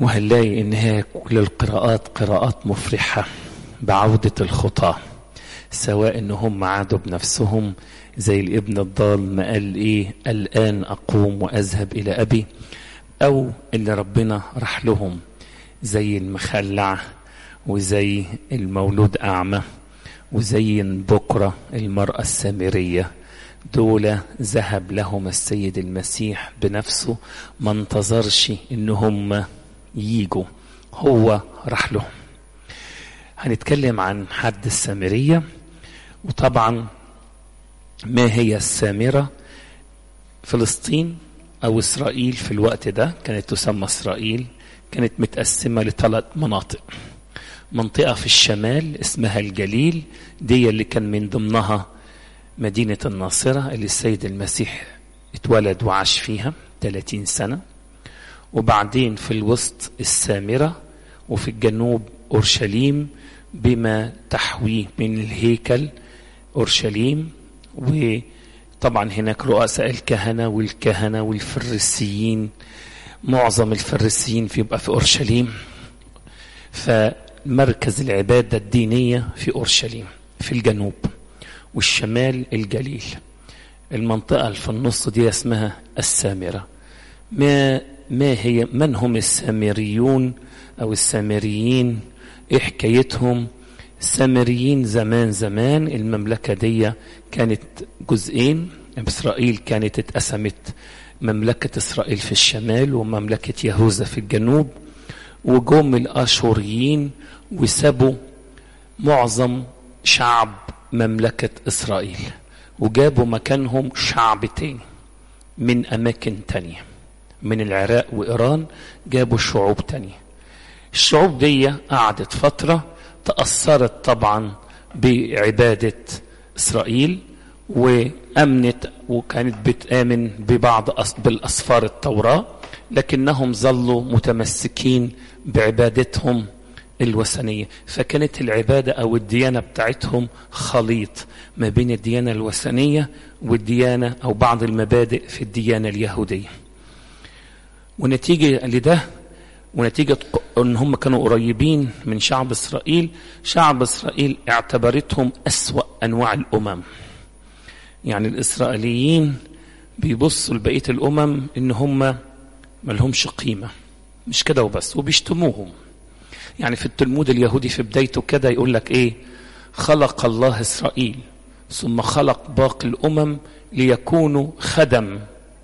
وهنلاقي ان هي كل القراءات قراءات مفرحة بعودة الخطاة سواء ان هم عادوا بنفسهم زي الابن الضال ما قال ايه الان اقوم واذهب الى ابي او ان ربنا راح لهم زي المخلع وزي المولود اعمى وزي بكرة المرأة السامرية دول ذهب لهم السيد المسيح بنفسه ما انتظرش ان هم ييجوا هو راح لهم هنتكلم عن حد السامرية وطبعا ما هي السامرة فلسطين أو إسرائيل في الوقت ده كانت تسمى إسرائيل كانت متقسمة لثلاث مناطق منطقة في الشمال اسمها الجليل دي اللي كان من ضمنها مدينة الناصرة اللي السيد المسيح اتولد وعاش فيها 30 سنة وبعدين في الوسط السامرة وفي الجنوب أورشليم بما تحويه من الهيكل أورشليم وطبعا هناك رؤساء الكهنة والكهنة والفريسيين معظم الفريسيين بيبقى في أورشليم فمركز العبادة الدينية في أورشليم في الجنوب والشمال الجليل المنطقة اللي في النص دي اسمها السامرة ما ما هي من هم السامريون أو السامريين إيه حكايتهم السامريين زمان زمان المملكة دي كانت جزئين إسرائيل كانت اتقسمت مملكة إسرائيل في الشمال ومملكة يهوذا في الجنوب وجم الآشوريين وسابوا معظم شعب مملكة إسرائيل وجابوا مكانهم شعب تاني من أماكن تانية من العراق وإيران جابوا شعوب تانية الشعوب دي قعدت فترة تأثرت طبعا بعبادة إسرائيل وأمنت وكانت بتآمن ببعض بالأسفار التوراة لكنهم ظلوا متمسكين بعبادتهم الوثنية فكانت العبادة أو الديانة بتاعتهم خليط ما بين الديانة الوثنية والديانة أو بعض المبادئ في الديانة اليهودية ونتيجة لده ونتيجة أن هم كانوا قريبين من شعب إسرائيل شعب إسرائيل اعتبرتهم أسوأ أنواع الأمم يعني الإسرائيليين بيبصوا لبقية الأمم إن هم ملهمش قيمة مش كده وبس وبيشتموهم يعني في التلمود اليهودي في بدايته كده يقول لك ايه خلق الله اسرائيل ثم خلق باقي الامم ليكونوا خدم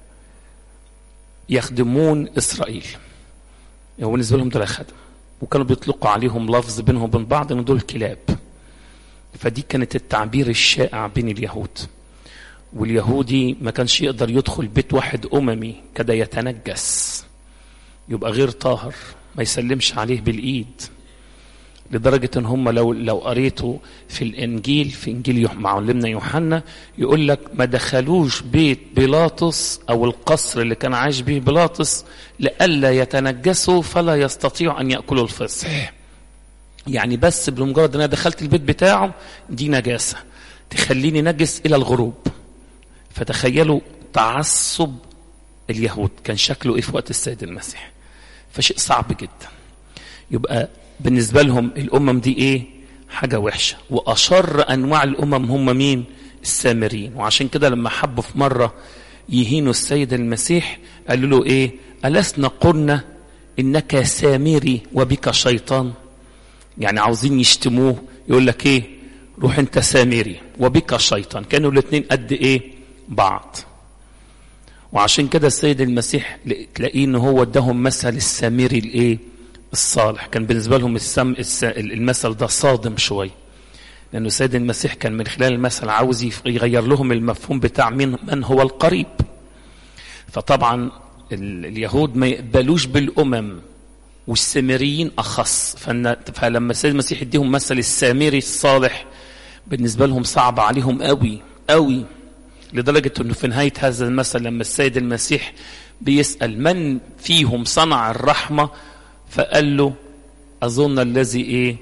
يخدمون اسرائيل يعني بالنسبه لهم دول خدم وكانوا بيطلقوا عليهم لفظ بينهم وبين بعض ان دول كلاب فدي كانت التعبير الشائع بين اليهود واليهودي ما كانش يقدر يدخل بيت واحد اممي كده يتنجس يبقى غير طاهر ما يسلمش عليه بالايد لدرجة ان هم لو لو قريتوا في الانجيل في انجيل معلمنا يوحنا يقول لك ما دخلوش بيت بيلاطس او القصر اللي كان عايش به بيلاطس لئلا يتنجسوا فلا يستطيعوا ان ياكلوا الفصح. يعني بس بمجرد ان انا دخلت البيت بتاعه دي نجاسة تخليني نجس الى الغروب. فتخيلوا تعصب اليهود كان شكله ايه في وقت السيد المسيح. فشيء صعب جدا يبقى بالنسبة لهم الأمم دي إيه حاجة وحشة وأشر أنواع الأمم هم مين السامريين وعشان كده لما حبوا في مرة يهينوا السيد المسيح قالوا له إيه ألسنا قلنا إنك سامري وبك شيطان يعني عاوزين يشتموه يقول لك إيه روح أنت سامري وبك شيطان كانوا الاثنين قد إيه بعض وعشان كده السيد المسيح تلاقيه ان هو اداهم مثل السامري الايه الصالح كان بالنسبه لهم السم المثل ده صادم شويه لانه السيد المسيح كان من خلال المثل عاوز يغير لهم المفهوم بتاع من من هو القريب فطبعا اليهود ما يقبلوش بالامم والسامريين اخص فلما السيد المسيح يديهم مثل السامري الصالح بالنسبه لهم صعب عليهم قوي قوي لدرجة أنه في نهاية هذا المثل لما السيد المسيح بيسأل من فيهم صنع الرحمة فقال له أظن الذي إيه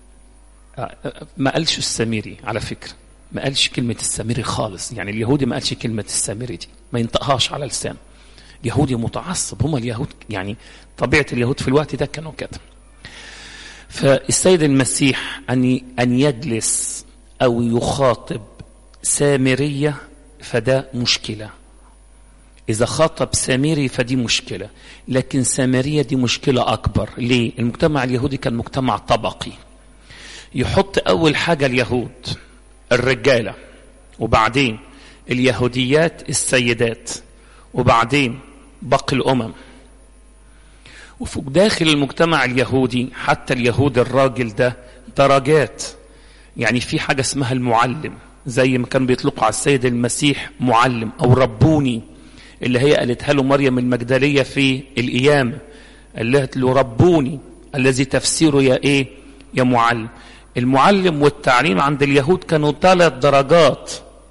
ما قالش السامري على فكرة ما قالش كلمة السامري خالص يعني اليهودي ما قالش كلمة السامري دي ما ينطقهاش على لسانه يهودي متعصب هم اليهود يعني طبيعة اليهود في الوقت ده كانوا كده فالسيد المسيح أن أن يجلس أو يخاطب سامرية فده مشكلة إذا خاطب سامري فدي مشكلة لكن سامرية دي مشكلة أكبر ليه؟ المجتمع اليهودي كان مجتمع طبقي يحط أول حاجة اليهود الرجالة وبعدين اليهوديات السيدات وبعدين باقي الأمم وفي داخل المجتمع اليهودي حتى اليهود الراجل ده درجات يعني في حاجة اسمها المعلم زي ما كان بيطلقوا على السيد المسيح معلم أو ربوني اللي هي قالتها له مريم المجدلية في القيامة قالت له ربوني الذي تفسيره يا إيه يا معلم المعلم والتعليم عند اليهود كانوا ثلاث درجات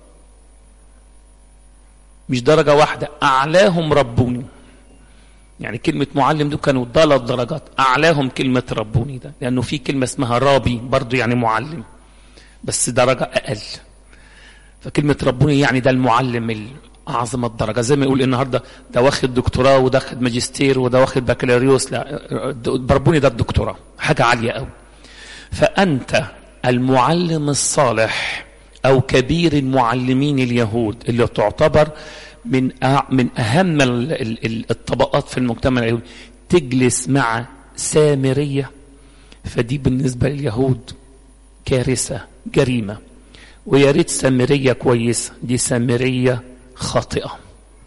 مش درجة واحدة أعلاهم ربوني يعني كلمة معلم دول كانوا ثلاث درجات أعلاهم كلمة ربوني ده لأنه في كلمة اسمها رابي برضو يعني معلم بس درجة أقل فكلمة ربوني يعني ده المعلم أعظم الدرجة زي ما يقول النهاردة ده واخد دكتوراه وده واخد ماجستير وده واخد بكالوريوس لا ربوني ده الدكتوراه حاجة عالية قوي فأنت المعلم الصالح أو كبير المعلمين اليهود اللي تعتبر من من أهم الطبقات في المجتمع اليهودي تجلس مع سامرية فدي بالنسبة لليهود كارثة جريمة ويا ريت سامرية كويسة دي سامرية خاطئة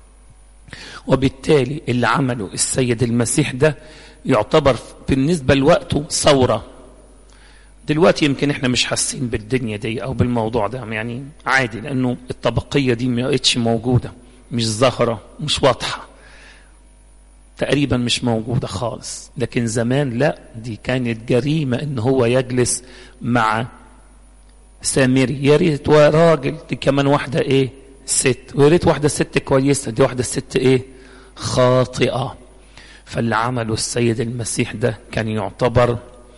وبالتالي اللي عمله السيد المسيح ده يعتبر بالنسبة لوقته ثورة دلوقتي يمكن احنا مش حاسين بالدنيا دي او بالموضوع ده يعني عادي لانه الطبقية دي ما بقتش موجودة مش ظاهرة مش واضحة تقريبا مش موجودة خالص لكن زمان لا دي كانت جريمة ان هو يجلس مع سامري يا ريت راجل دي كمان واحدة ايه ست ويا ريت واحدة ست كويسة دي واحدة ست ايه خاطئة فاللي عمله السيد المسيح ده كان يعتبر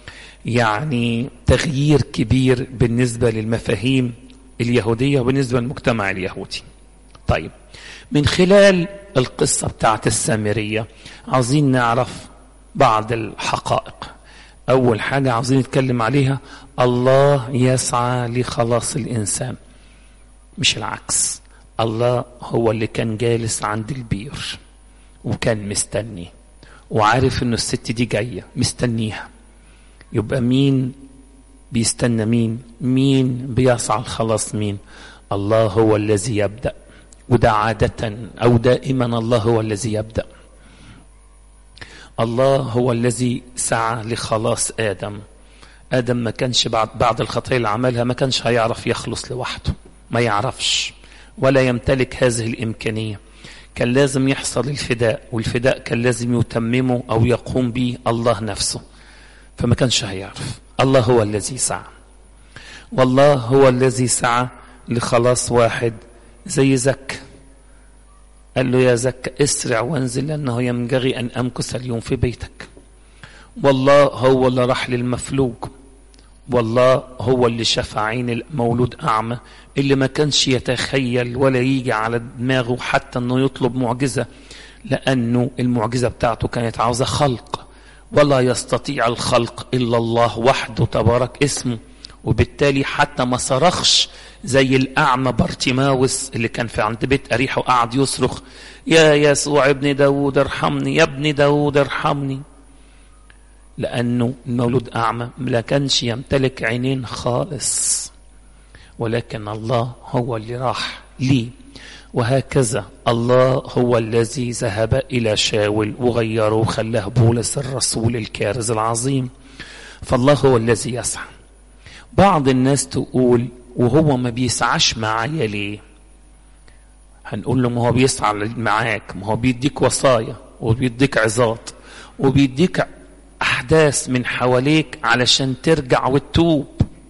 يعني تغيير كبير بالنسبة للمفاهيم اليهودية وبالنسبة للمجتمع اليهودي طيب من خلال القصة بتاعت السامرية عاوزين نعرف بعض الحقائق أول حاجة عاوزين نتكلم عليها الله يسعى لخلاص الإنسان مش العكس الله هو اللي كان جالس عند البير وكان مستني وعارف انه الست دي جاية مستنيها يبقى مين بيستنى مين مين بيسعى الخلاص مين الله هو الذي يبدأ وده عادة أو دائما الله هو الذي يبدأ الله هو الذي سعى لخلاص آدم آدم ما كانش بعد, بعد الخطية اللي عملها ما كانش هيعرف يخلص لوحده ما يعرفش ولا يمتلك هذه الإمكانية كان لازم يحصل الفداء والفداء كان لازم يتممه أو يقوم به الله نفسه فما كانش هيعرف الله هو الذي سعى والله هو الذي سعى لخلاص واحد زي زك قال له يا زك اسرع وانزل لأنه ينبغي أن أمكث اليوم في بيتك والله هو اللي راح للمفلوج والله هو اللي شفى عين المولود أعمى اللي ما كانش يتخيل ولا يجي على دماغه حتى أنه يطلب معجزة لأنه المعجزة بتاعته كانت عاوزة خلق ولا يستطيع الخلق إلا الله وحده تبارك اسمه وبالتالي حتى ما صرخش زي الأعمى بارتيماوس اللي كان في عند بيت أريحة وقعد يصرخ يا يسوع ابن داود ارحمني يا ابن داود ارحمني لأنه المولود أعمى لا كانش يمتلك عينين خالص ولكن الله هو اللي راح ليه وهكذا الله هو الذي ذهب إلى شاول وغيره وخلاه بولس الرسول الكارز العظيم فالله هو الذي يسعى بعض الناس تقول وهو ما بيسعاش معايا ليه هنقول له ما هو بيسعى معاك ما هو بيديك وصايا وبيديك عظات وبيديك أحداث من حواليك علشان ترجع وتتوب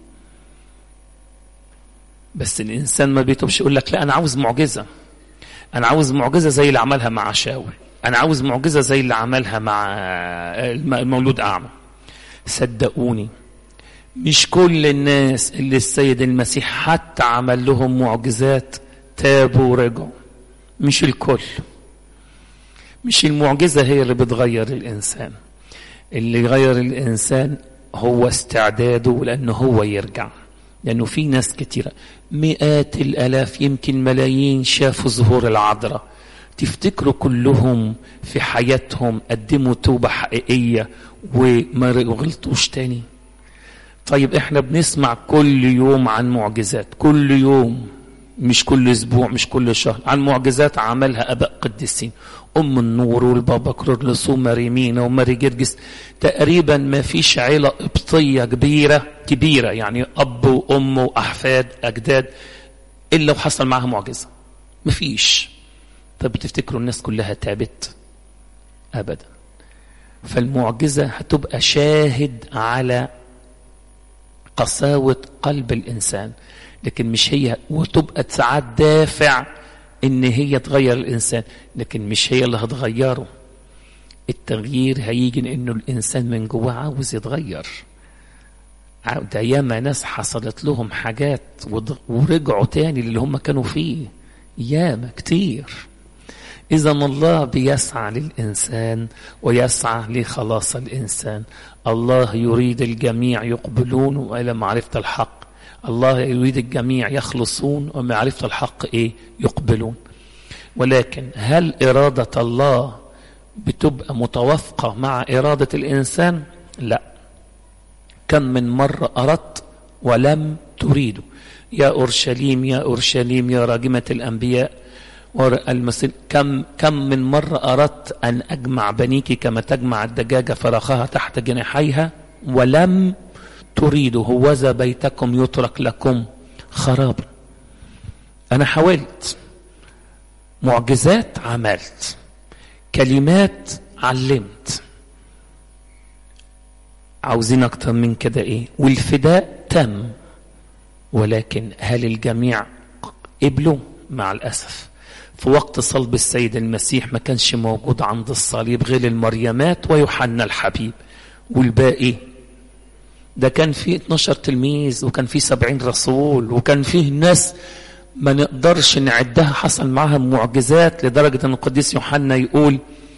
بس الإنسان ما بيتوبش يقول لك لا أنا عاوز معجزة أنا عاوز معجزة زي اللي عملها مع شاول أنا عاوز معجزة زي اللي عملها مع المولود أعمى صدقوني مش كل الناس اللي السيد المسيح حتى عمل لهم معجزات تابوا ورجعوا مش الكل مش المعجزة هي اللي بتغير الإنسان اللي يغير الإنسان هو استعداده لأنه هو يرجع لأنه في ناس كتيرة مئات الألاف يمكن ملايين شافوا ظهور العذراء تفتكروا كلهم في حياتهم قدموا توبة حقيقية وما غلطوش تاني طيب احنا بنسمع كل يوم عن معجزات كل يوم مش كل اسبوع مش كل شهر عن معجزات عملها اباء قديسين ام النور والبابا كرولوس وماري مينا وماري جرجس تقريبا ما فيش عيله قبطيه كبيره كبيره يعني اب وام واحفاد اجداد الا وحصل معاها معجزه ما فيش طب تفتكروا الناس كلها تابت ابدا فالمعجزه هتبقى شاهد على قساوه قلب الانسان لكن مش هي وتبقى ساعات دافع ان هي تغير الانسان لكن مش هي اللي هتغيره التغيير هيجي انه الانسان من جواه عاوز يتغير ده ياما ناس حصلت لهم حاجات ورجعوا تاني للي هم كانوا فيه ياما كتير إذا الله بيسعى للإنسان ويسعى لخلاص الإنسان الله يريد الجميع يقبلون إلى معرفة الحق الله يريد الجميع يخلصون ومعرفة الحق إيه يقبلون ولكن هل إرادة الله بتبقى متوافقة مع إرادة الإنسان لا كم من مرة أردت ولم تريد يا أورشليم يا أورشليم يا راجمة الأنبياء المسل كم كم من مرة أردت أن أجمع بنيك كما تجمع الدجاجة فراخها تحت جناحيها ولم تريدوا هوذا بيتكم يترك لكم خرابا أنا حاولت معجزات عملت كلمات علمت عاوزين أكتر من كده إيه والفداء تم ولكن هل الجميع قبلوا مع الأسف في وقت صلب السيد المسيح ما كانش موجود عند الصليب غير المريمات ويوحنا الحبيب والباقي ده كان فيه 12 تلميذ وكان فيه 70 رسول وكان فيه ناس ما نقدرش نعدها حصل معاها معجزات لدرجة أن القديس يوحنا يقول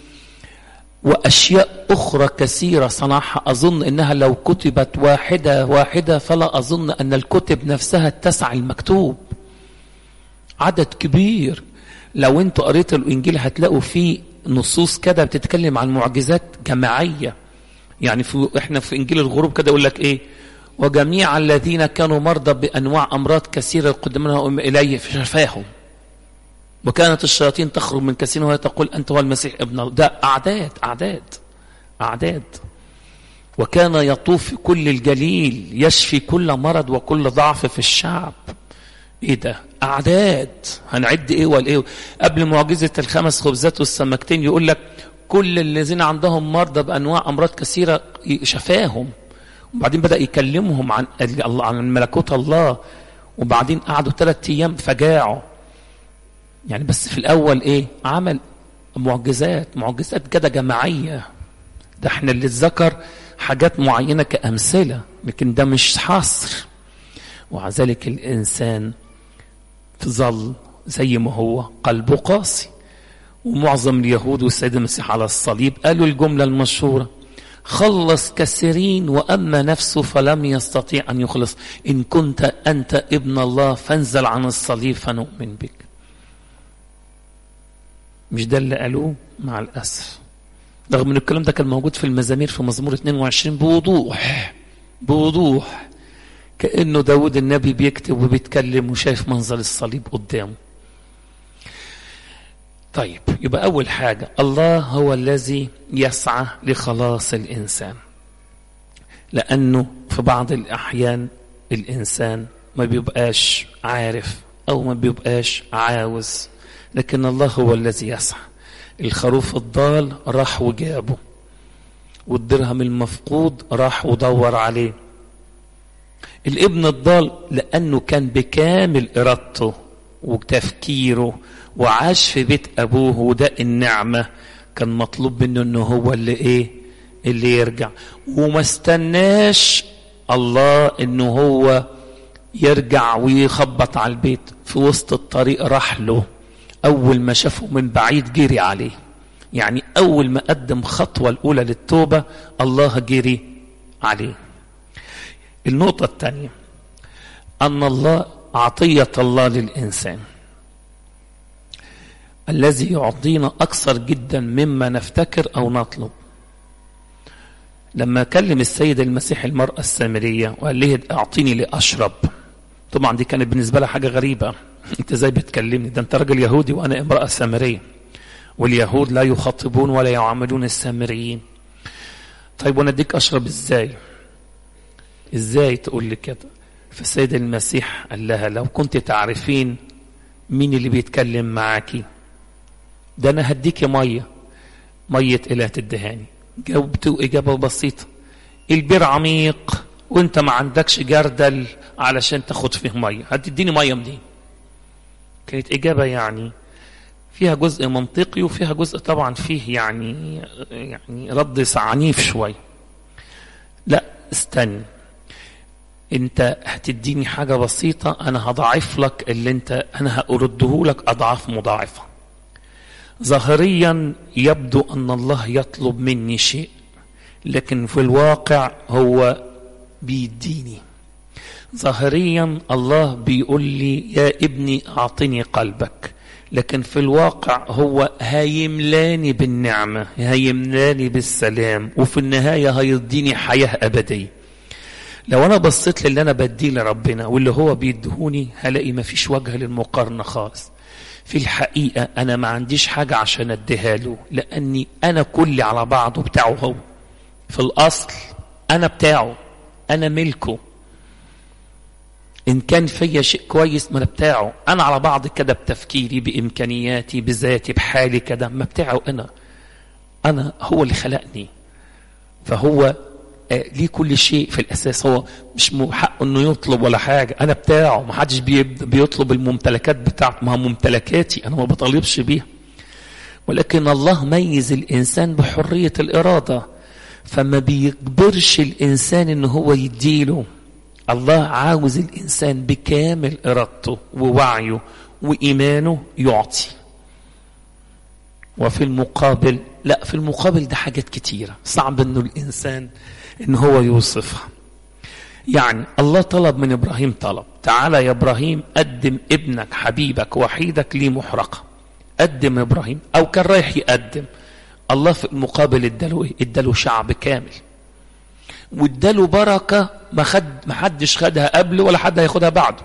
وأشياء أخرى كثيرة صنعها أظن أنها لو كتبت واحدة واحدة فلا أظن أن الكتب نفسها اتسع المكتوب عدد كبير لو انتوا قريتوا الإنجيل هتلاقوا فيه نصوص كده بتتكلم عن معجزات جماعية يعني في احنا في انجيل الغروب كده يقول لك ايه وجميع الذين كانوا مرضى بانواع امراض كثيره قدمناهم اليه فشفاهم وكانت الشياطين تخرج من كثير وهي تقول انت هو المسيح ابن الله ده اعداد اعداد اعداد وكان يطوف في كل الجليل يشفي كل مرض وكل ضعف في الشعب ايه ده اعداد هنعد ايه ولا ايه قبل معجزه الخمس خبزات والسمكتين يقول لك كل الذين عندهم مرضى بانواع امراض كثيره شفاهم وبعدين بدا يكلمهم عن عن ملكوت الله وبعدين قعدوا ثلاث ايام فجاعوا يعني بس في الاول ايه عمل معجزات معجزات كده جماعيه ده احنا اللي اتذكر حاجات معينه كامثله لكن ده مش حصر ومع ذلك الانسان ظل زي ما هو قلبه قاسي ومعظم اليهود والسيد المسيح على الصليب قالوا الجملة المشهورة خلص كثيرين وأما نفسه فلم يستطيع أن يخلص إن كنت أنت ابن الله فانزل عن الصليب فنؤمن بك مش ده اللي قالوه مع الأسف رغم أن الكلام ده كان موجود في المزامير في مزمور 22 بوضوح بوضوح كأنه داود النبي بيكتب وبيتكلم وشايف منظر الصليب قدامه طيب يبقى أول حاجة الله هو الذي يسعى لخلاص الإنسان لأنه في بعض الأحيان الإنسان ما بيبقاش عارف أو ما بيبقاش عاوز لكن الله هو الذي يسعى الخروف الضال راح وجابه والدرهم المفقود راح ودور عليه الابن الضال لأنه كان بكامل إرادته وتفكيره وعاش في بيت أبوه وده النعمة كان مطلوب منه أنه هو اللي إيه اللي يرجع وما استناش الله أنه هو يرجع ويخبط على البيت في وسط الطريق راح له أول ما شافه من بعيد جري عليه يعني أول ما قدم خطوة الأولى للتوبة الله جري عليه النقطة الثانية أن الله عطية الله للإنسان الذي يعطينا أكثر جدا مما نفتكر أو نطلب لما كلم السيد المسيح المرأة السامرية وقال لها أعطيني لأشرب طبعا دي كانت بالنسبة لها حاجة غريبة أنت ازاي بتكلمني ده أنت راجل يهودي وأنا امرأة سامرية واليهود لا يخاطبون ولا يعاملون السامريين طيب وانا اديك اشرب ازاي ازاي تقول لي كده فالسيد المسيح قال لها لو كنت تعرفين مين اللي بيتكلم معاكي ده انا هديكي ميه ميه اله الدهاني جاوبته اجابه بسيطه البير عميق وانت ما عندكش جردل علشان تاخد فيه ميه هتديني ميه منين كانت اجابه يعني فيها جزء منطقي وفيها جزء طبعا فيه يعني يعني رد عنيف شويه لا استنى انت هتديني حاجة بسيطة انا هضاعف لك اللي انت انا هأرده لك اضعاف مضاعفة ظاهريا يبدو ان الله يطلب مني شيء لكن في الواقع هو بيديني ظاهريا الله بيقول لي يا ابني اعطني قلبك لكن في الواقع هو هيملاني بالنعمة هيملاني بالسلام وفي النهاية هيديني حياة أبدية لو أنا بصيت للي أنا بديه لربنا واللي هو بيدهوني هلاقي ما فيش وجه للمقارنة خالص في الحقيقة أنا ما عنديش حاجة عشان أديها له لأني أنا كلي على بعضه بتاعه هو في الأصل أنا بتاعه أنا ملكه إن كان فيا شيء كويس ما أنا بتاعه أنا على بعض كده بتفكيري بإمكانياتي بذاتي بحالي كده ما بتاعه أنا أنا هو اللي خلقني فهو آه ليه كل شيء في الأساس هو مش حقه إنه يطلب ولا حاجة أنا بتاعه ما حدش بيطلب الممتلكات بتاعته ما ممتلكاتي أنا ما بطالبش بيها ولكن الله ميز الإنسان بحرية الإرادة فما بيجبرش الإنسان إن هو يديله الله عاوز الإنسان بكامل إرادته ووعيه وإيمانه يعطي وفي المقابل لا في المقابل ده حاجات كتيرة صعب إنه الإنسان إن هو يوصفها يعني الله طلب من إبراهيم طلب تعالى يا إبراهيم قدم ابنك حبيبك وحيدك لي محرقة قدم إبراهيم أو كان رايح يقدم الله في المقابل اداله اداله شعب كامل واداله بركة ما خد ما حدش خدها قبله ولا حد هياخدها بعده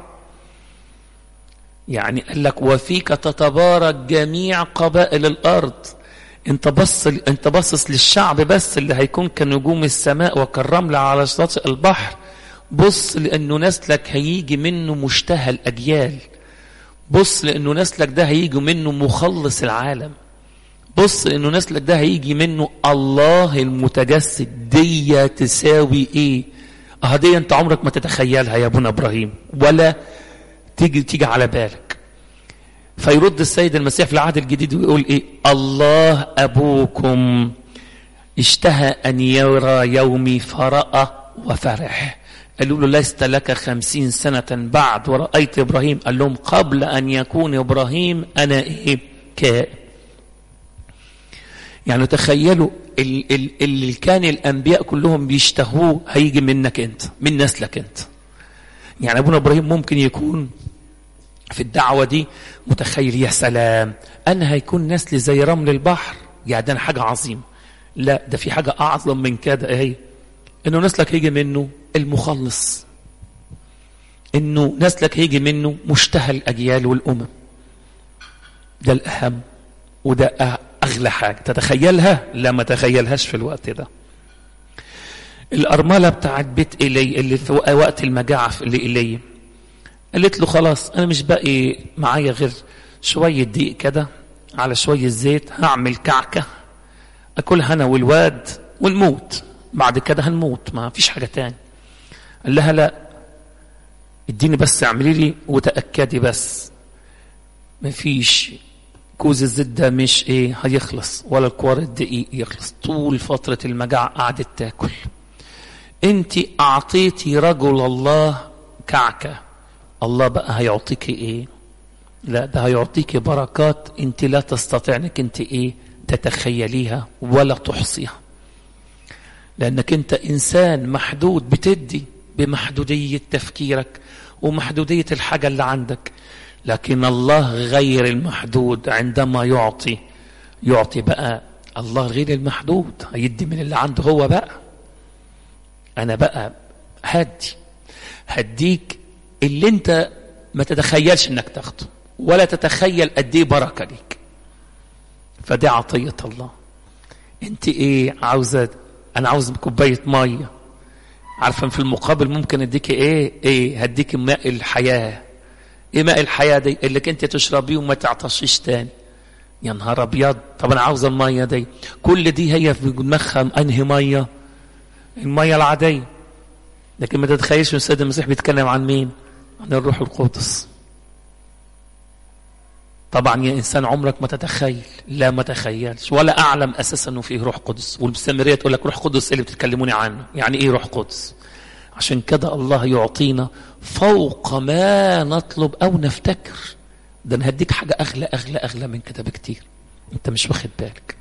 يعني قال لك وفيك تتبارك جميع قبائل الارض انت بص انت باصص للشعب بس اللي هيكون كنجوم السماء وكالرمل على شاطئ البحر بص لانه نسلك هيجي منه مشتهى الاجيال بص لانه نسلك ده هيجي منه مخلص العالم بص انه نسلك ده هيجي منه الله المتجسد دي تساوي ايه اه دي انت عمرك ما تتخيلها يا ابونا ابراهيم ولا تيجي تيجي على بالك فيرد السيد المسيح في العهد الجديد ويقول ايه الله ابوكم اشتهى ان يرى يومي فرأى وفرح قالوا له لست لك خمسين سنة بعد ورأيت إبراهيم قال لهم قبل أن يكون إبراهيم أنا إيه كائن يعني تخيلوا اللي كان الانبياء كلهم بيشتهوه هيجي منك انت من نسلك انت يعني ابونا ابراهيم ممكن يكون في الدعوه دي متخيل يا سلام انا هيكون نسلي زي رمل البحر يعني ده حاجه عظيمه لا ده في حاجه اعظم من كده اهي انه نسلك هيجي منه المخلص انه نسلك هيجي منه مشتهى الاجيال والامم ده الاهم وده أغلى حاجة تتخيلها لا ما تخيلهاش في الوقت ده الأرملة بتاعت بيت إلي اللي في وقت المجاعة اللي إلي قالت له خلاص أنا مش باقي معايا غير شوية دقيق كده على شوية زيت هعمل كعكة أكلها أنا والواد ونموت بعد كده هنموت ما فيش حاجة تاني قال لها لا اديني بس اعملي لي وتأكدي بس ما فيش كوز الزيت ده مش ايه هيخلص ولا الكوار الدقيق يخلص طول فترة المجاعة قعدت تاكل انت اعطيتي رجل الله كعكة الله بقى هيعطيك ايه لا ده هيعطيك بركات انت لا تستطيع انك انت ايه تتخيليها ولا تحصيها لأنك أنت إنسان محدود بتدي بمحدودية تفكيرك ومحدودية الحاجة اللي عندك لكن الله غير المحدود عندما يعطي يعطي بقى الله غير المحدود هيدي من اللي عنده هو بقى أنا بقى هدي هديك اللي أنت ما تتخيلش إنك تاخده ولا تتخيل قد إيه بركة ليك فدي عطية الله أنت إيه عاوزة أنا عاوز كوباية مية عارفة في المقابل ممكن أديك إيه إيه هديك ماء الحياة إيه ماء الحياة دي اللي أنت تشربيه وما تعطشيش تاني يا نهار ابيض طب انا عاوز الميه دي كل دي هي في دماغها انهي ميه الميه العاديه لكن ما تتخيلش السيد المسيح بيتكلم عن مين عن الروح القدس طبعا يا انسان عمرك ما تتخيل لا ما تخيلش ولا اعلم اساسا انه فيه روح قدس والمستمريه تقول لك روح قدس اللي بتتكلموني عنه يعني ايه روح قدس عشان كده الله يعطينا فوق ما نطلب او نفتكر ده انا هديك حاجه اغلى اغلى اغلى من كده بكتير انت مش واخد بالك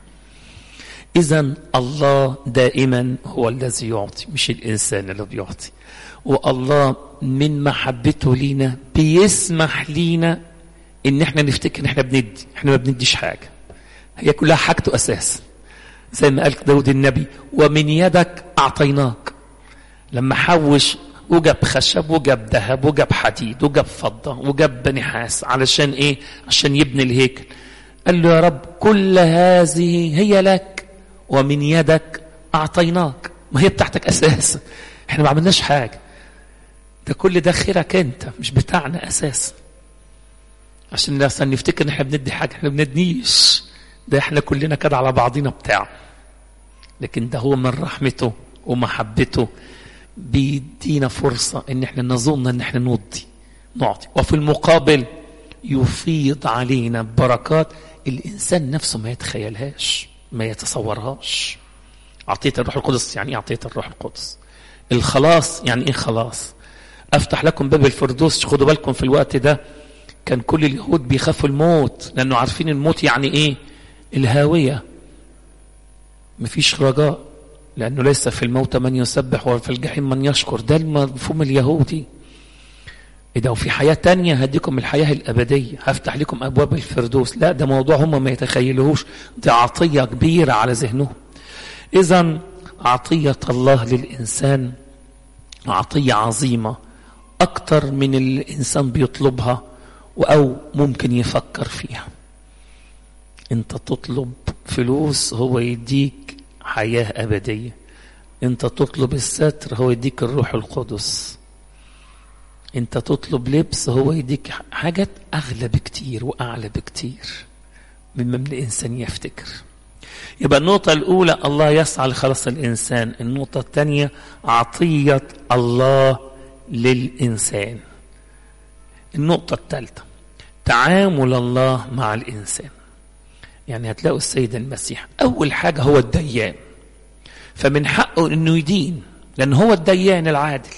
اذا الله دائما هو الذي يعطي مش الانسان اللي بيعطي والله من محبته لينا بيسمح لينا ان احنا نفتكر ان احنا بندي احنا ما بنديش حاجه هي كلها حاجته اساس زي ما قال داود النبي ومن يدك اعطيناك لما حوش وجاب خشب وجاب ذهب وجاب حديد وجاب فضة وجاب نحاس علشان ايه عشان يبني الهيكل قال له يا رب كل هذه هي لك ومن يدك اعطيناك ما هي بتاعتك اساسا احنا ما عملناش حاجة ده كل ده خيرك انت مش بتاعنا اساسا عشان الناس نفتكر ان احنا بندي حاجة احنا بندنيش ده احنا كلنا كده على بعضينا بتاع لكن ده هو من رحمته ومحبته بيدينا فرصة ان احنا نظن ان احنا نودي نعطي وفي المقابل يفيض علينا بركات الانسان نفسه ما يتخيلهاش ما يتصورهاش عطية الروح القدس يعني ايه عطية الروح القدس الخلاص يعني ايه خلاص افتح لكم باب الفردوس خدوا بالكم في الوقت ده كان كل اليهود بيخافوا الموت لانه عارفين الموت يعني ايه الهاوية مفيش رجاء لأنه ليس في الموت من يسبح وفي الجحيم من يشكر ده المفهوم اليهودي إذا وفي حياة تانية هديكم الحياة الأبدية هفتح لكم أبواب الفردوس لا ده موضوع هم ما يتخيلوهوش دي عطية كبيرة على ذهنهم إذا عطية الله للإنسان عطية عظيمة أكتر من الإنسان بيطلبها أو ممكن يفكر فيها أنت تطلب فلوس هو يديك حياة أبدية أنت تطلب الستر هو يديك الروح القدس أنت تطلب لبس هو يديك حاجات أغلى بكتير وأعلى بكتير مما من الإنسان يفتكر يبقى النقطة الأولى الله يسعى لخلاص الإنسان النقطة الثانية عطية الله للإنسان النقطة الثالثة تعامل الله مع الإنسان يعني هتلاقوا السيد المسيح أول حاجة هو الديان فمن حقه أنه يدين لأن هو الديان العادل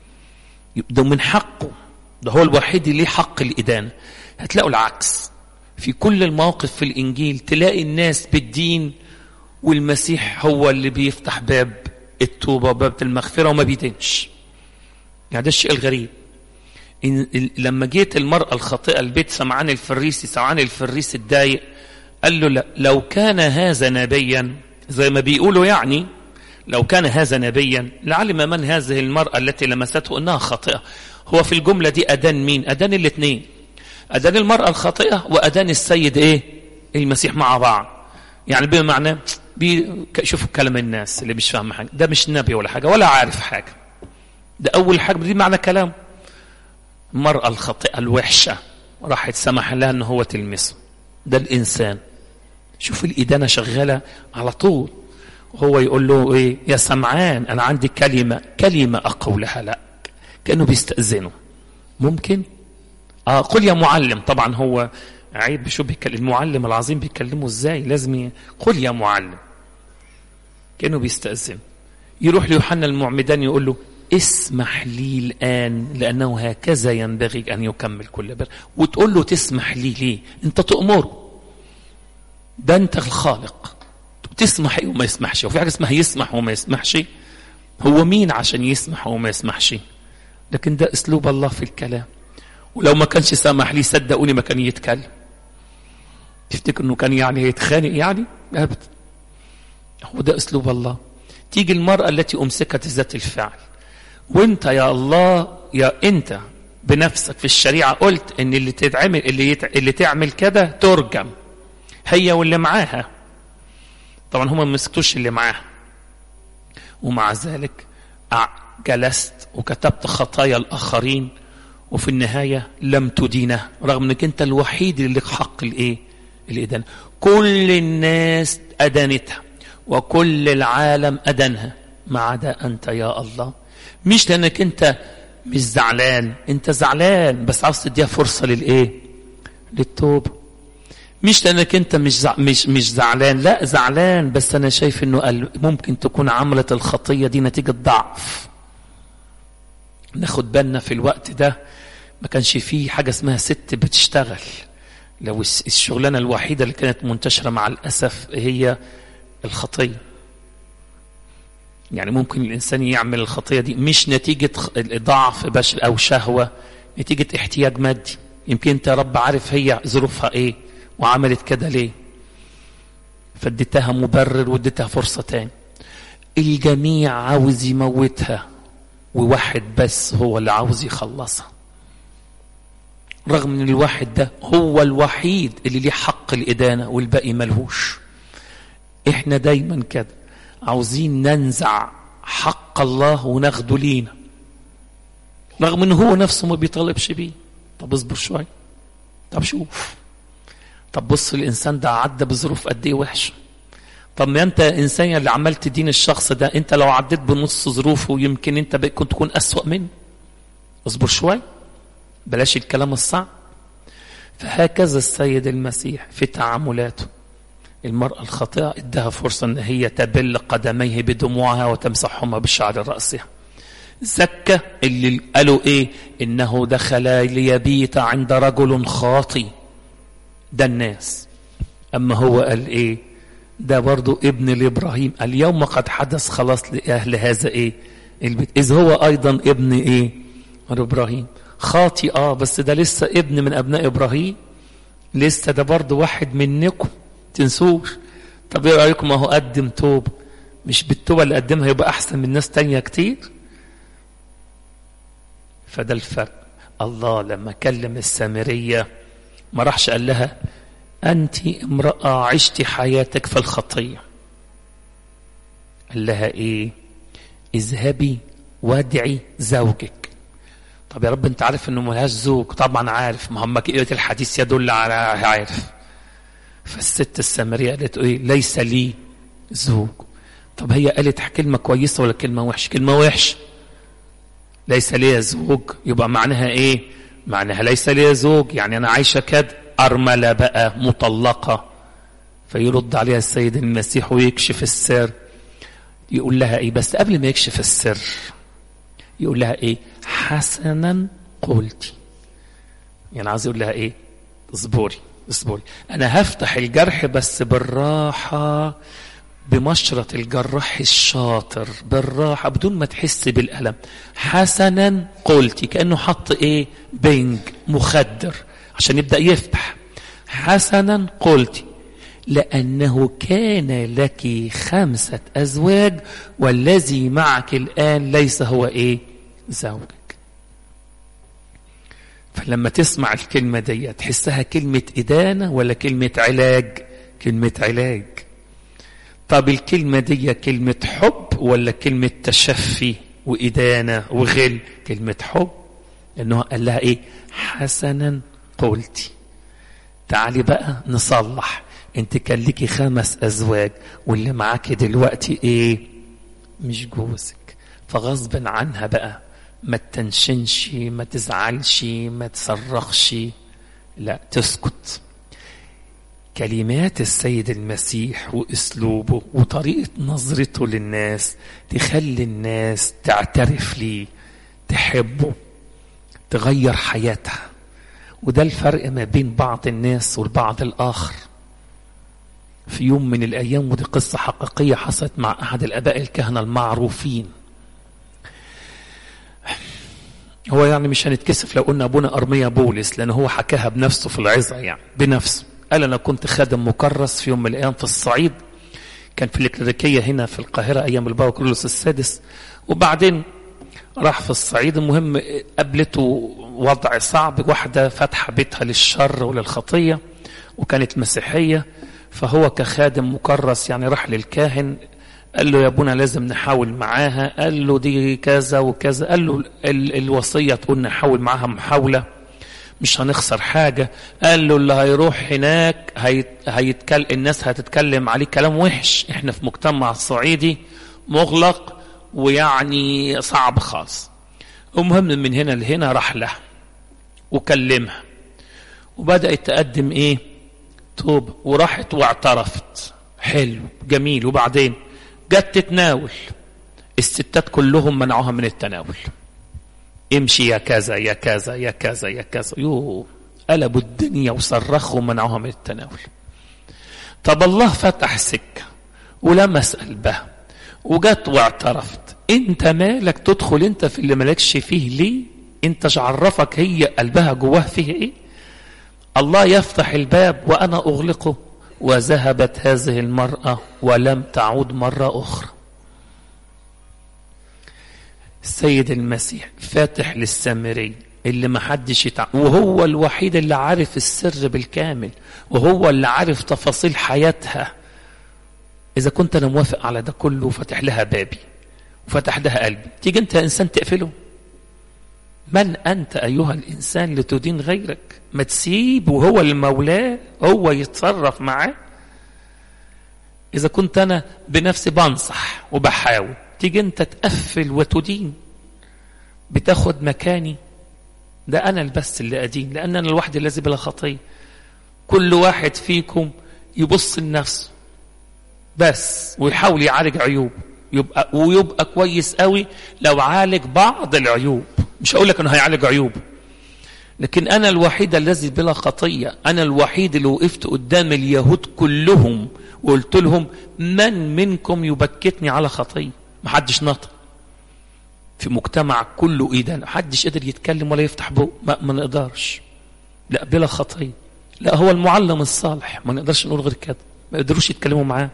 ده من حقه ده هو الوحيد اللي حق الإدانة هتلاقوا العكس في كل المواقف في الإنجيل تلاقي الناس بالدين والمسيح هو اللي بيفتح باب التوبة وباب المغفرة وما بيدينش يعني ده الشيء الغريب إن لما جيت المرأة الخاطئة البيت سمعان الفريسي سمعان الفريسي اتضايق قال له لا لو كان هذا نبيا زي ما بيقولوا يعني لو كان هذا نبيا لعلم من هذه المرأة التي لمسته أنها خاطئة هو في الجملة دي أدان مين أدان الاثنين أدان المرأة الخاطئة وأدان السيد إيه المسيح مع بعض يعني بمعنى شوفوا كلام الناس اللي مش فاهم حاجة ده مش نبي ولا حاجة ولا عارف حاجة ده أول حاجة دي معنى كلام المرأة الخاطئة الوحشة راحت سمح لها أن هو تلمسه ده الإنسان شوف الإدانة شغالة على طول هو يقول له إيه يا سمعان أنا عندي كلمة كلمة أقولها لك كأنه بيستأذنه ممكن آه قل يا معلم طبعا هو عيب شو بيكلم المعلم العظيم بيكلمه ازاي لازم ي... قل يا معلم كأنه بيستأذن يروح ليوحنا المعمدان يقول له اسمح لي الآن لأنه هكذا ينبغي أن يكمل كل بر وتقول له تسمح لي ليه أنت تأمره ده انت الخالق تسمح ايه وما يسمحش وفي حاجه اسمها يسمح وما يسمحش هو مين عشان يسمح وما يسمحش لكن ده اسلوب الله في الكلام ولو ما كانش سامح لي صدقوني ما كان يتكلم تفتكر انه كان يعني يتخانق يعني ابدا هو ده اسلوب الله تيجي المراه التي امسكت ذات الفعل وانت يا الله يا انت بنفسك في الشريعه قلت ان اللي تتعمل اللي يتع... اللي تعمل كده ترجم هي واللي معاها طبعا هم ما مسكتوش اللي معاها ومع ذلك جلست وكتبت خطايا الاخرين وفي النهايه لم تدينه رغم انك انت الوحيد اللي لك حق الايه الادانه كل الناس ادانتها وكل العالم ادانها ما عدا انت يا الله مش لانك انت مش زعلان انت زعلان بس عاوز تديها فرصه للايه للتوبه مش لانك انت مش زع... مش مش زعلان لا زعلان بس انا شايف انه قال ممكن تكون عملت الخطيه دي نتيجه ضعف ناخد بالنا في الوقت ده ما كانش فيه حاجه اسمها ست بتشتغل لو الشغلانه الوحيده اللي كانت منتشره مع الاسف هي الخطيه يعني ممكن الانسان يعمل الخطيه دي مش نتيجه ضعف بشر او شهوه نتيجه احتياج مادي يمكن انت يا رب عارف هي ظروفها ايه وعملت كده ليه فاديتها مبرر واديتها فرصه تاني الجميع عاوز يموتها وواحد بس هو اللي عاوز يخلصها رغم ان الواحد ده هو الوحيد اللي ليه حق الادانه والباقي ملهوش احنا دايما كده عاوزين ننزع حق الله وناخده لينا رغم ان هو نفسه ما بيطالبش بيه طب اصبر شويه طب شوف طب بص الانسان ده عدى بظروف قد ايه وحشه طب ما انت انسان اللي عمال تدين الشخص ده انت لو عديت بنص ظروفه يمكن انت كنت تكون اسوا منه اصبر شويه بلاش الكلام الصعب فهكذا السيد المسيح في تعاملاته المرأة الخاطئة ادها فرصة ان هي تبل قدميه بدموعها وتمسحهما بشعر رأسها زكى اللي قالوا ايه انه دخل ليبيت عند رجل خاطي ده الناس اما هو قال ايه ده برضو ابن لابراهيم اليوم قد حدث خلاص لاهل هذا ايه البيت اذ هو ايضا ابن ايه ابراهيم خاطي اه بس ده لسه ابن من ابناء ابراهيم لسه ده برضو واحد منكم تنسوش طب ايه رايكم اهو قدم توبه مش بالتوبه اللي قدمها يبقى احسن من ناس تانية كتير فده الفرق الله لما كلم السامريه ما راحش قال لها انت امراه عشت حياتك في الخطيه قال لها ايه اذهبي وادعي زوجك طب يا رب انت عارف انه ملهاش زوج طبعا عارف ما هم قيله الحديث يدل على عارف فالست السامريه قالت ايه ليس لي زوج طب هي قالت كلمه كويسه ولا كلمه وحشه كلمه وحشه ليس لي زوج يبقى معناها ايه معناها ليس لي زوج يعني انا عايشه كده ارمله بقى مطلقه فيرد عليها السيد المسيح ويكشف السر يقول لها ايه بس قبل ما يكشف السر يقول لها ايه حسنا قلتي يعني عايز يقول لها ايه اصبري اصبري انا هفتح الجرح بس بالراحه بمشرط الجراح الشاطر بالراحه بدون ما تحس بالالم حسنا قلتي كانه حط ايه بنج مخدر عشان يبدا يفتح حسنا قلتي لأنه كان لك خمسة أزواج والذي معك الآن ليس هو إيه زوجك فلما تسمع الكلمة دي تحسها كلمة إدانة ولا كلمة علاج كلمة علاج طب الكلمة دي كلمة حب ولا كلمة تشفي وإدانة وغل كلمة حب لأنه قال لها إيه حسنا قلتي تعالي بقى نصلح انت كان ليكي خمس ازواج واللي معاكي دلوقتي ايه مش جوزك فغصب عنها بقى ما تنشنش ما تزعلش ما تصرخش لا تسكت كلمات السيد المسيح واسلوبه وطريقه نظرته للناس تخلي الناس تعترف ليه تحبه تغير حياتها وده الفرق ما بين بعض الناس والبعض الاخر في يوم من الأيام ودي قصة حقيقية حصلت مع أحد الآباء الكهنة المعروفين هو يعني مش هنتكسف لو قلنا أبونا أرميا بولس لأن هو حكاها بنفسه في العظة يعني بنفسه قال أنا كنت خادم مكرس في يوم من الأيام في الصعيد كان في الإكليريكية هنا في القاهرة أيام البابا كرولوس السادس وبعدين راح في الصعيد المهم قابلته وضع صعب واحدة فاتحة بيتها للشر وللخطية وكانت مسيحية فهو كخادم مكرس يعني راح للكاهن قال له يا ابونا لازم نحاول معاها قال له دي كذا وكذا قال له ال الوصية تقول نحاول معاها محاولة مش هنخسر حاجة قال له اللي هيروح هناك هيت هيتكلم الناس هتتكلم عليه كلام وحش احنا في مجتمع صعيدي مغلق ويعني صعب خالص المهم من هنا لهنا راح لها وكلمها وبدأت تقدم ايه توبة وراحت واعترفت حلو جميل وبعدين جت تتناول الستات كلهم منعوها من التناول امشي يا كذا يا كذا يا كذا يا كذا يو قلبوا الدنيا وصرخوا ومنعوها من التناول طب الله فتح سكة ولمس قلبها وجت واعترفت انت مالك تدخل انت في اللي مالكش فيه ليه انت عرفك هي قلبها جواه فيه ايه الله يفتح الباب وانا اغلقه وذهبت هذه المرأة ولم تعود مرة أخرى السيد المسيح فاتح للسامري اللي ما حدش يتع... وهو الوحيد اللي عارف السر بالكامل وهو اللي عارف تفاصيل حياتها إذا كنت أنا موافق على ده كله وفتح لها بابي وفتح لها قلبي تيجي أنت إنسان تقفله من أنت أيها الإنسان لتدين غيرك ما تسيب وهو المولاه هو يتصرف معاه إذا كنت أنا بنفسي بنصح وبحاول تيجي أنت تقفل وتدين بتاخد مكاني ده أنا بس اللي أدين لأن أنا الوحيد الذي بلا خطية كل واحد فيكم يبص لنفسه بس ويحاول يعالج عيوب يبقى ويبقى كويس قوي لو عالج بعض العيوب مش هقول لك انه هيعالج عيوب لكن انا الوحيد الذي بلا خطيه انا الوحيد اللي وقفت قدام اليهود كلهم وقلت لهم من منكم يبكتني على خطيه ما حدش نطق في مجتمع كله ايه ده ما حدش قدر يتكلم ولا يفتح بقه ما, ما نقدرش لا بلا خطيه لا هو المعلم الصالح ما نقدرش نقول غير كده ما يقدروش يتكلموا معاه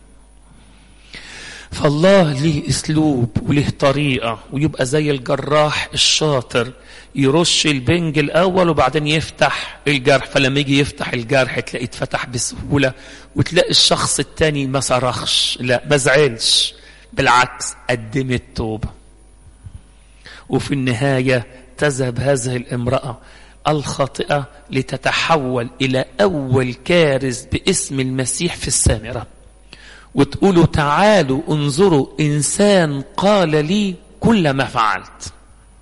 فالله ليه اسلوب وليه طريقه ويبقى زي الجراح الشاطر يرش البنج الاول وبعدين يفتح الجرح فلما يجي يفتح الجرح تلاقيه اتفتح بسهوله وتلاقي الشخص التاني ما صرخش لا ما زعلش بالعكس قدمت توبه وفي النهايه تذهب هذه الامراه الخاطئه لتتحول الى اول كارث باسم المسيح في السامره وتقولوا تعالوا انظروا انسان قال لي كل ما فعلت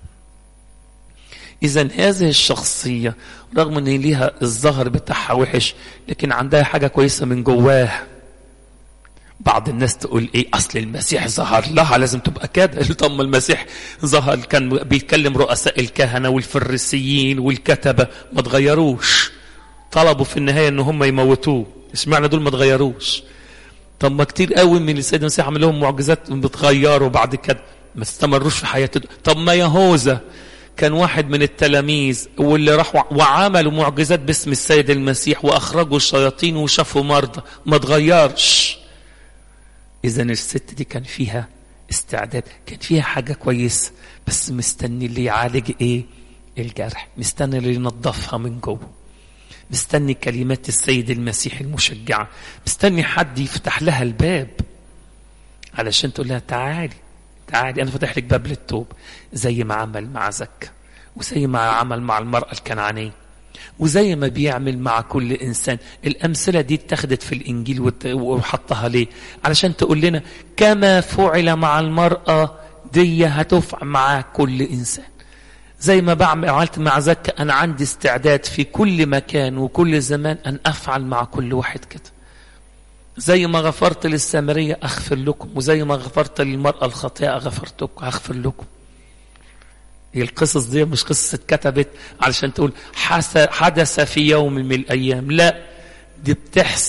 اذا هذه الشخصيه رغم ان ليها الظهر بتاعها وحش لكن عندها حاجه كويسه من جواها بعض الناس تقول ايه اصل المسيح ظهر لها لازم تبقى كده طب ما المسيح ظهر كان بيتكلم رؤساء الكهنه والفريسيين والكتبه ما تغيروش طلبوا في النهايه ان هم يموتوه اشمعنى دول ما تغيروش طب ما كتير قوي من السيد المسيح عمل لهم معجزات بتغيروا بعد كده ما استمروش في حياته طب ما يهوذا كان واحد من التلاميذ واللي راحوا وعملوا معجزات باسم السيد المسيح واخرجوا الشياطين وشافوا مرضى ما تغيرش اذا الست دي كان فيها استعداد كان فيها حاجه كويسه بس مستني اللي يعالج ايه الجرح مستني اللي ينظفها من جوه مستني كلمات السيد المسيح المشجعة مستني حد يفتح لها الباب علشان تقول لها تعالي تعالي أنا فاتح لك باب للتوب زي ما عمل مع زكا وزي ما عمل مع المرأة الكنعانية وزي ما بيعمل مع كل إنسان الأمثلة دي اتخذت في الإنجيل وحطها ليه علشان تقول لنا كما فعل مع المرأة دي هتفعل مع كل إنسان زي ما بعمل عملت مع زكا أنا عندي استعداد في كل مكان وكل زمان أن أفعل مع كل واحد كده زي ما غفرت للسامرية أغفر لكم وزي ما غفرت للمرأة الخاطئة غفرتكم أغفر لكم هي القصص دي مش قصة اتكتبت علشان تقول حدث في يوم من الأيام لا دي بتحصل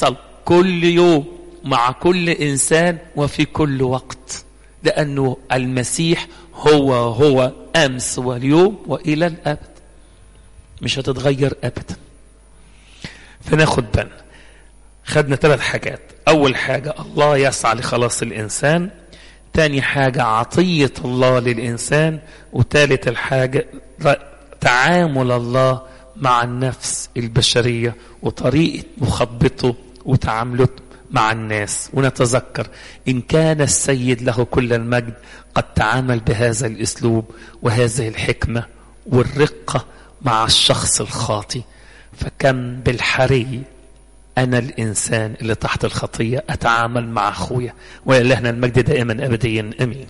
كل يوم مع كل إنسان وفي كل وقت لأنه المسيح هو هو أمس واليوم وإلى الأبد مش هتتغير أبدا فناخد بالنا خدنا ثلاث حاجات أول حاجة الله يسعى لخلاص الإنسان تاني حاجة عطية الله للإنسان وثالث الحاجة تعامل الله مع النفس البشرية وطريقة مخبطه وتعاملته مع الناس ونتذكر إن كان السيد له كل المجد قد تعامل بهذا الأسلوب وهذه الحكمة والرقة مع الشخص الخاطي فكم بالحري أنا الإنسان اللي تحت الخطية أتعامل مع أخويا وإلهنا المجد دائما أبديا أمين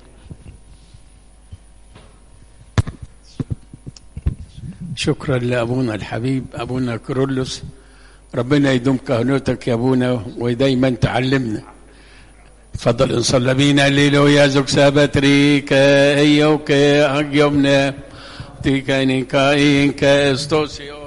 شكرا لأبونا الحبيب أبونا كرولوس ربنا يدوم كهنوتك يا أبونا ودايما تعلمنا تفضل نصلي بينا هللويا زوج سابتريكا هيوكا أجيومنا تيكا نيكا إنكا استوسيو